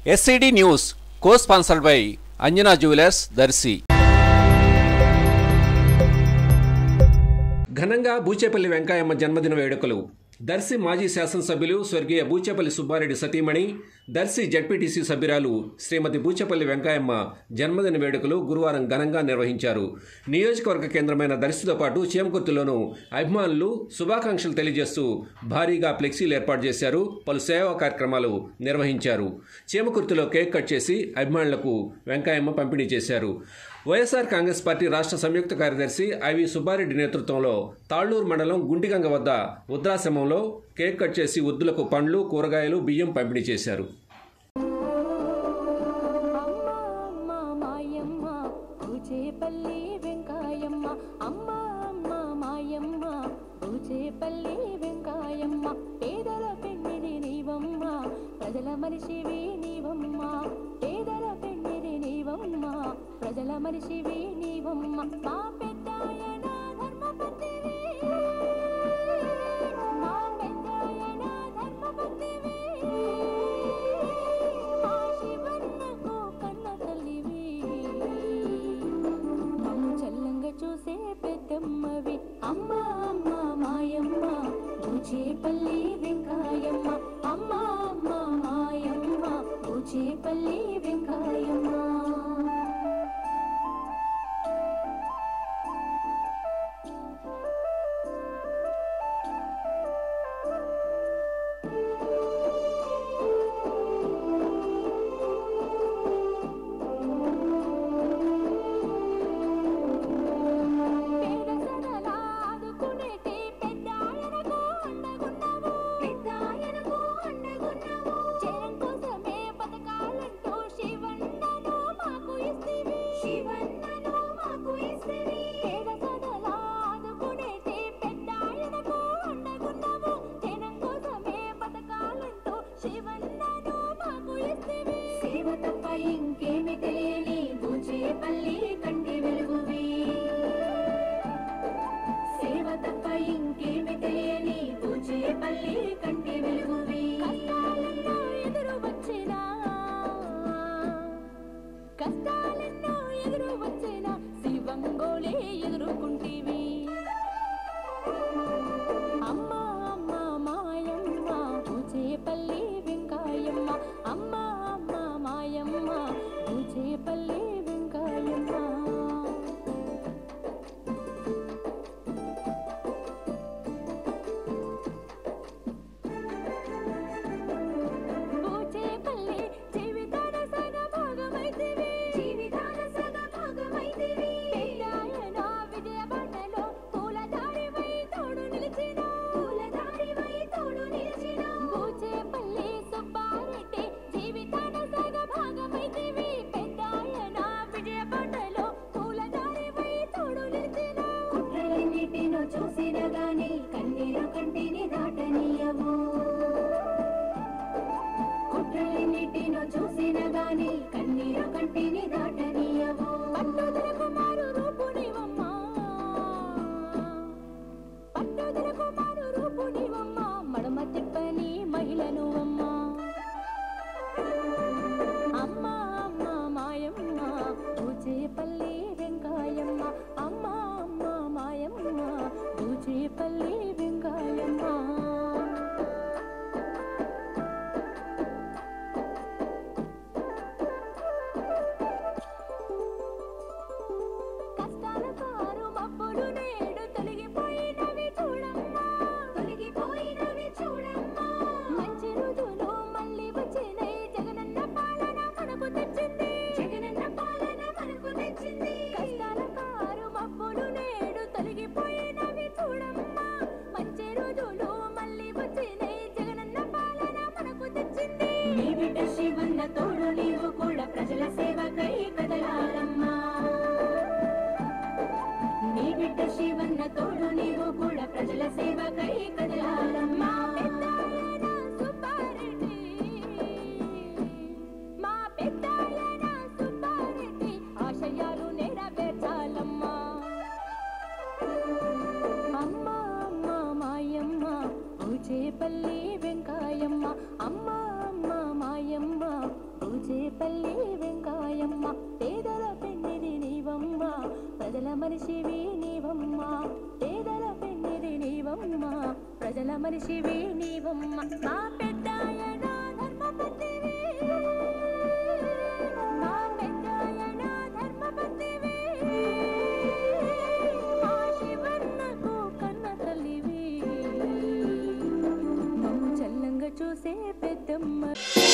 SCD news co sponsored by Anjana jewellers Darshi ఘనంగా బూచేపల్లి వెంకాయమ్మ జన్మదిన వేడుకలు దర్శి మాజీ శాసనసభ్యులు స్వర్గీయ బూచేపల్లి సుబ్బారెడ్డి సతీమణి దర్శి జడ్పీటీసీ సభ్యురాలు శ్రీమతి బూచేపల్లి వెంకాయమ్మ జన్మదిన వేడుకలు గురువారం ఘనంగా నిర్వహించారు నియోజకవర్గ కేంద్రమైన దర్శితో పాటు చీమకుర్తిలోనూ అభిమానులు శుభాకాంక్షలు తెలియజేస్తూ భారీగా ఫ్లెక్సీలు ఏర్పాటు చేశారు పలు సేవా కార్యక్రమాలు నిర్వహించారు చీమకుర్తిలో కేక్ కట్ చేసి అభిమానులకు వెంకాయమ్మ పంపిణీ చేశారు వైఎస్ఆర్ కాంగ్రెస్ పార్టీ రాష్ట్ర సంయుక్త కార్యదర్శి ఐవి సుబ్బారెడ్డి నేతృత్వంలో తాళ్లూరు మండలం గుంటిగంగ వద్ద ఉద్రాశ్రమంలో కేక్ కట్ చేసి వృద్ధులకు పండ్లు కూరగాయలు బియ్యం పంపిణీ చేశారు అమ్మ మాయమ్మ పూచేపల్లి వెంకాయమ్మ అమ్మ అమ్మ మాయమ్మ పూచేపల్లి వెంకాయమ్మ పేదల పెన్నిది నీవమ్మ ప్రజల మనిషివి నీవమ్మ పేదల పెన్నిది నీవమ్మ ప్రజల మనిషివి నీవమ్మ మా పెద్దాయన ధర్మపతివి మా పెద్దాయన ధర్మపతివి ఆ శివన్నకు కన్న తల్లివి మమ్ము చల్లంగా చూసే పెద్దమ్మవి అమ్మ అమ్మ మాయమ్మ పూచేపల్లి వెంకాయమ్మ అమ్మ అమ్మ మాయమ్మ పూచేపల్లి వెంకాయమ్మ పేదసదలా ఆదుకునేటి పెద్దాయనకు అండగున్నావు. పెద్దాయనకు అండగున్నావు. జనం కోసమే బతకాలంటూ శివన్నను మాకు ఇస్తివి. శివన్నను మాకు ఇస్తివి. పేదసదలా ఆదుకునేటి పెద్దాయనకు అండగున్నావు. జనం కోసమే బతకాలంటూ శివన్నను మాకు ఇస్తివి. సేవ తప్ప ఇంకేమి తెలియని బూచేపల్లి కంటి వెలుగువి సేవ తప్ప ఇంకేమి తెలియని పూచేపల్లి కంటి వెలుగువి కష్టాలెన్నో ఎదురు వచ్చినా కష్టాలెన్నో ఎదురు వచ్చినా శివంగోలే ఎదుర్కొంటివి అమ్మ అమ్మ మాయమ్మ పూచేపల్లి వెంకాయమ్మ అమ్మ అమ్మ మాయమ్మ పూచేపల్లి వెంకాయమ్మ పూచేపల్లి జీవితాన సగ భాగమైతివి జీవితాన సగ భాగమైతివి పెద్దాయన విజయ బండలో పూల దారివై తోడు నిలిచిన పూల దారివై తోడు నిలిచిన పూచేపల్లి సుబ్బారెడ్డి జీవితాన సగ భాగమైతివి పెద్దాయన విజయ బండలో పూల దారివై తోడు నిలిచిన కుట్రలన్నిటినో చూసిన గాని కన్నీరు కంటిని దాటనీయవు కుట్రలన్నిటినో చూసిన గాని కన్నీరు కంటిని దాటనీయవు పట్టుదల కుమారు రూపునివమ్మా పట్టుదల కుమారు రూపునివమ్మా మడమ తిప్పని మహిళను అమ్మా అమ్మ అమ్మ మాయమ్మ పూచేపల్లి వెంకాయమ్మ అమ్మ అమ్మ మాయమ్మ పూచేపల్లి వెంకాయమ్మ పూచేపల్లి వెంకాయమ్మ పేదల పెన్నిది నీవమ్మ ప్రజల మనిషివి నీవమ్మ పేదల పెన్నిది నీవమ్మ ప్రజల మనిషివి నీవమ్మ మా పెద్దాయన ధర్మపతివి మా పెద్దాయన ధర్మపతివి మా శివన్నకు కన్న తల్లివి మమ్ము చల్లంగా చూసే పెద్దమ్మ